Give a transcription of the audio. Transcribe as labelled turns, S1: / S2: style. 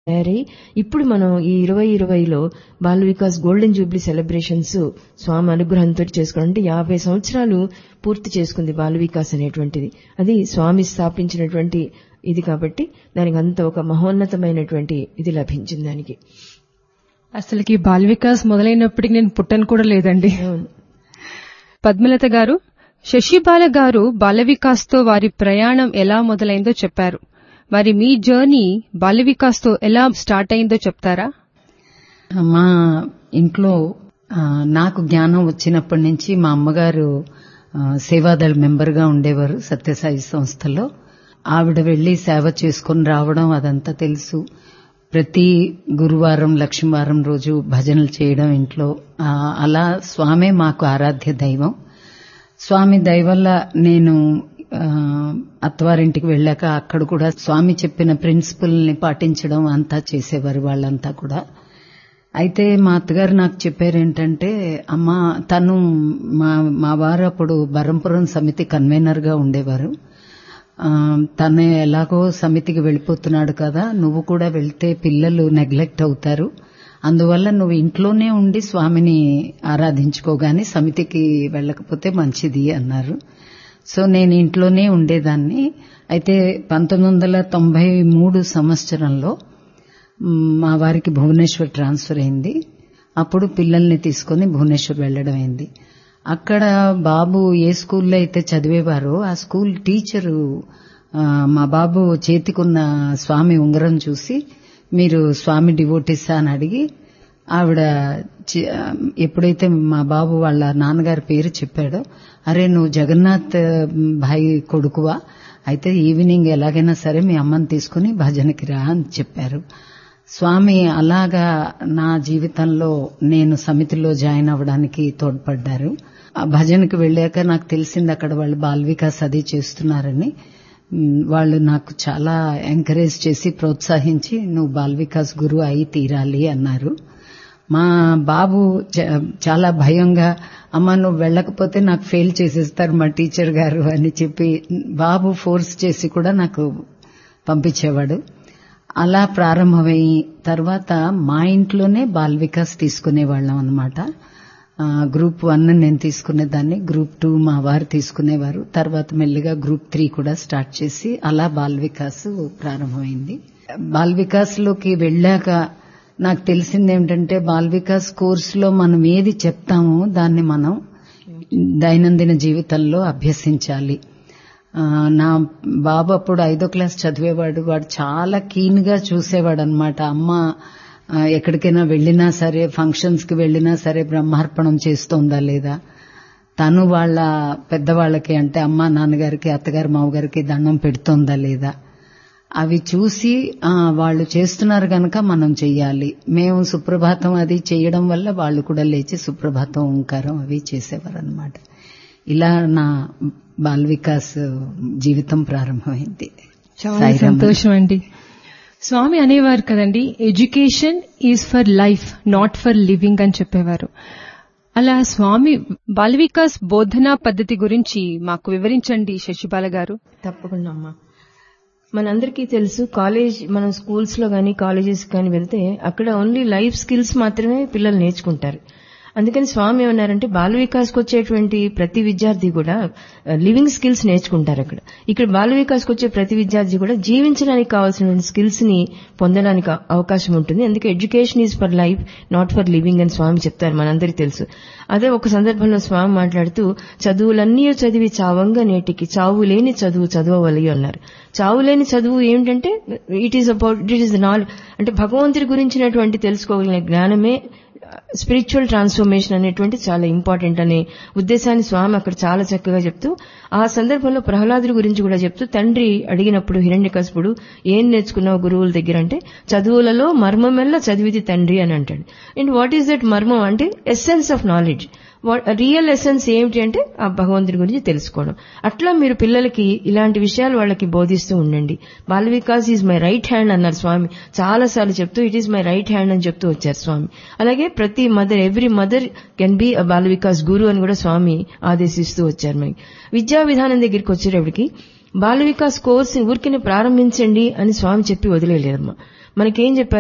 S1: తయారై ఇప్పుడు మనం ఈ ఇరవై ఇరవైలో Bala Vikas golden jubilee celebrations Swami అనుగ్రహంతో చేసుకోవడం అంటే యాభై సంవత్సరాలు పూర్తి చేసుకుంది బాల వికాస్ అనేటువంటిది అది స్వామి స్థాపించినటువంటి ఇది కాబట్టి దానికి అంత ఒక మహోన్నతమైనటువంటి ఇది లభించింది దానికి
S2: అసలుకి బాల్ వికాస్ మొదలైనప్పటికి నేను పుట్టను కూడా లేదండి
S1: అవును
S2: పద్మలత గారు శశిబాల గారు బాల వికాస్తో వారి ప్రయాణం ఎలా మొదలైందో చెప్పారు మరి మీ జర్నీ బాల వికాస్తో ఎలా స్టార్ట్ అయిందో చెప్తారా
S3: మా ఇంట్లో ఆ, నాకు జ్ఞానం వచ్చినప్పటి నుంచి మా అమ్మగారు ఆ, సేవాదళ మెంబర్గా ఉండేవారు సత్యసాయి సంస్థలో ఆవిడ వెళ్లి సేవ చేసుకుని రావడం అదంతా తెలుసు ప్రతి గురువారం లక్ష్మీవారం రోజు భజనలు చేయడం ఇంట్లో ఆ, అలా స్వామే మాకు ఆరాధ్య దైవం స్వామి దయ వల్ల నేను ఆ, అత్తవారింటికి వెళ్ళాక అక్కడ కూడా స్వామి చెప్పిన ప్రిన్సిపల్ ని పాటించడం అంతా చేసేవారు వాళ్ళంతా కూడా అయితే మా అత్తగారు నాకు చెప్పారు ఏంటంటే అమ్మ తను మా మా వారు అప్పుడు బరంపురం సమితి కన్వీనర్ గా ఉండేవారు ఆ, తను ఎలాగో సమితికి వెళ్ళిపోతున్నాడు కదా నువ్వు కూడా వెళ్తే పిల్లలు నెగ్లెక్ట్ అవుతారు అందువల్ల నువ్వు ఇంట్లోనే ఉండి స్వామిని ఆరాధించుకోగాని సమితికి వెళ్ళకపోతే మంచిది అన్నారు సో నేను ఇంట్లోనే ఉండేదాన్ని అయితే పంతొమ్మిది వందల తొంభై మూడు సంవత్సరంలో మ్, మా వారికి భువనేశ్వర్ ట్రాన్స్ఫర్ అయింది అప్పుడు పిల్లల్ని తీసుకుని భువనేశ్వర్ వెళ్లడం అయింది అక్కడ బాబు ఏ స్కూల్లో అయితే చదివేవారో ఆ స్కూల్ టీచరు ఆ, మా బాబు చేతికున్న స్వామి ఉంగరం చూసి మీరు స్వామి డివోటీసా అని అడిగి ఆవిడ చి- ఎప్పుడైతే మా బాబు వాళ్ళ నాన్నగారి పేరు చెప్పాడో అరే నువ్వు జగన్నాథ్ భాయ్ కొడుకువా అయితే ఈవినింగ్ ఎలాగైనా సరే మీ అమ్మని తీసుకుని భజనకి రా అని చెప్పారు స్వామి అలాగా నా జీవితంలో నేను సమితిలో జాయిన్ అవ్వడానికి తోడ్పడ్డారు ఆ భజనకి వెళ్ళాక నాకు తెలిసింది అక్కడ వాళ్ళు బాల్ వికాస్ అది చేస్తున్నారని మ్, వాళ్ళు నాకు చాలా ఎంకరేజ్ చేసి ప్రోత్సహించి నువ్వు బాల్ వికాస్ గురువు అయి తీరాలి అన్నారు మా బాబు చ- చాలా భయంగా అమ్మ నువ్వు వెళ్ళకపోతే నాకు ఫెయిల్ చేసేస్తారు మా టీచర్ గారు అని చెప్పి బాబు ఫోర్స్ చేసి కూడా నాకు పంపించేవాడు అలా ప్రారంభమై తర్వాత మా ఇంట్లోనే బాల్ వికాస్ తీసుకునేవాళ్ళం అనమాట గ్రూప్ వన్ నేను తీసుకునేదాన్ని గ్రూప్ టూ మా వారు తీసుకునేవారు తర్వాత మెల్లిగా గ్రూప్ త్రీ కూడా స్టార్ట్ చేసి అలా బాల్ వికాస్ ప్రారంభమైంది బాల్ వికాస్ లోకి వెళ్ళాక నాకు తెలిసింది ఏమిటంటే బాల్ వికాస్ కోర్సులో మనం ఏది చెప్తామో దాన్ని మనం దైనందిన జీవితంలో అభ్యసించాలి ఆ, నా బాబు అప్పుడు ఐదో క్లాస్ చదివేవాడు వాడు చాలా కీన్ గా చూసేవాడు అనమాట అమ్మ ఆ, ఎక్కడికైనా వెళ్ళినా సరే ఫంక్షన్స్ కి వెళ్ళినా సరే బ్రహ్మార్పణం చేస్తోందా లేదా తను వాళ్ళ పెద్దవాళ్ళకి అంటే అమ్మ నాన్నగారికి అత్తగారు మామగారికి దండం పెడుతోందా లేదా అవి చూసి ఆ, వాళ్ళు చేస్తున్నారు గనక మనం చెయ్యాలి మేము సుప్రభాతం అది చేయడం వల్ల వాళ్ళు కూడా లేచి సుప్రభాతం ఓంకారం అవి చేసేవారు అనమాట ఇలా నా బాల్ వికాస్ జీవితం ప్రారంభమైంది
S2: చాలా
S3: సాయిరామ్.
S2: సంతోషం అండి స్వామి అనేవారు కదండి education is for life not for living అని చెప్పేవారు అలా స్వామి బాల వికాస్ బోధనా పద్ధతి గురించి మాకు వివరించండి శశిబాల గారు
S1: తప్పకుండా అమ్మా మనందరికీ తెలుసు కాలేజ్ మనం స్కూల్స్ లో కానీ కాలేజెస్ కానీ వెళ్తే అక్కడ ఓన్లీ లైఫ్ స్కిల్స్ మాత్రమే పిల్లలు నేర్చుకుంటారు అందుకని స్వామి ఏమన్నారంటే బాల వికాస్కి వచ్చేటువంటి ప్రతి విద్యార్థి కూడా లివింగ్ స్కిల్స్ నేర్చుకుంటారు అక్కడ ఇక్కడ బాల వికాస్కి వచ్చే ప్రతి విద్యార్థి కూడా జీవించడానికి కావాల్సిన స్కిల్స్ ని పొందడానికి అవ- అవకాశం ఉంటుంది అందుకే education is for life not for living అని స్వామి చెప్తారు మనందరికీ తెలుసు అదే ఒక సందర్భంలో స్వామి మాట్లాడుతూ చదువులన్నీ చదివి చావంగా నేటికి చావు లేని చదువు చదవవలి అన్నారు చావు లేని చదువు ఏమిటంటే it is about it is knowledge అంటే భగవంతుడి గురించినటువంటి తెలుసుకోగలిగిన జ్ఞానమే స్పిరిచువల్ ట్రాన్స్ఫర్మేషన్ అనేటువంటి చాలా ఇంపార్టెంట్ అనే ఉద్దేశాన్ని స్వామి అక్కడ చాలా చక్కగా చెప్తూ ఆ సందర్భంలో ప్రహ్లాదుడి గురించి కూడా చెప్తూ తండ్రి అడిగినప్పుడు హిరణ్యకశపుడు ఏం నేర్చుకున్నావు గురువుల దగ్గర అంటే చదువులలో మర్మమెల్ల చదివిది తండ్రి అని అంటాడు అండ్ వాట్ ఈస్ దట్ మర్మం అంటే essence of knowledge real essence ఏమిటి అంటే ఆ భగవంతుడి గురించి తెలుసుకోవడం అట్లా మీరు పిల్లలకి ఇలాంటి విషయాలు వాళ్ళకి బోధిస్తూ ఉండండి Bala Vikas is my right hand అన్నారు స్వామి చాలా సార్లు చెప్తూ it is my right hand అని చెప్తూ వచ్చారు స్వామి అలాగే ప్రతి mother every mother can be a Bala Vikas guru అని కూడా స్వామి ఆదేశిస్తూ వచ్చారు మనకి విద్యా విధానం దగ్గరికి వచ్చేటప్పటికి బాల వికాస్ కోర్స్ ఊరికినే ప్రారంభించండి అని స్వామి చెప్పి వదిలేలేదమ్మా మనకేం చెప్పారు